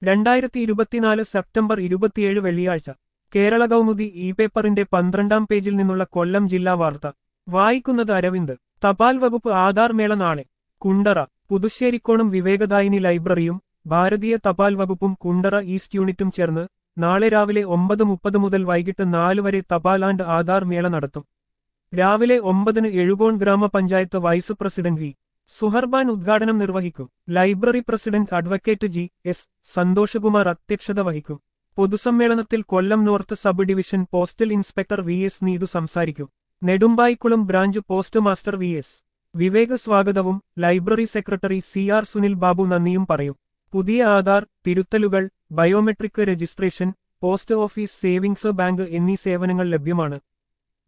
രണ്ടായിരത്തി ഇരുപത്തിനാല് സെപ്റ്റംബർ ഇരുപത്തിയേഴ് വെള്ളിയാഴ്ച കേരള കൗമുദി ഇ പേപ്പറിന്റെ പന്ത്രണ്ടാം പേജിൽ നിന്നുള്ള കൊല്ലം ജില്ലാ വാർത്ത വായിക്കുന്നത് അരവിന്ദ് തപാൽ വകുപ്പ് ആധാർ മേള നാളെ കുണ്ടറ പുതുശ്ശേരിക്കോണം വിവേകദായിനി ലൈബ്രറിയും ഭാരതീയ തപാൽ വകുപ്പും കുണ്ടറ ഈസ്റ്റ് യൂണിറ്റും ചേർന്ന് നാളെ രാവിലെ ഒമ്പത് മുപ്പത് മുതൽ വൈകിട്ട് നാല് വരെ തപാൽ ആൻഡ് ആധാർ മേള നടത്തും രാവിലെ ഒമ്പതിന് എഴുകോൺ ഗ്രാമപഞ്ചായത്ത് വൈസ് പ്രസിഡന്റ് വി സുഹർബാൻ ഉദ്ഘാടനം നിർവഹിക്കും library president advocate G S Santhoshkumar അധ്യക്ഷത വഹിക്കും പൊതുസമ്മേളനത്തിൽ Kollam north sub division postal inspector V S Neethu സംസാരിക്കും Nedumpayikulam branch post master V S Vivek സ്വാഗതവും library secretary C R Sunil Babu നന്ദിയും പറയും പുതിയ ആധാർ തിരുത്തലുകൾ biometric registration post office savings bank എന്നീ സേവനങ്ങൾ ലഭ്യമാണ്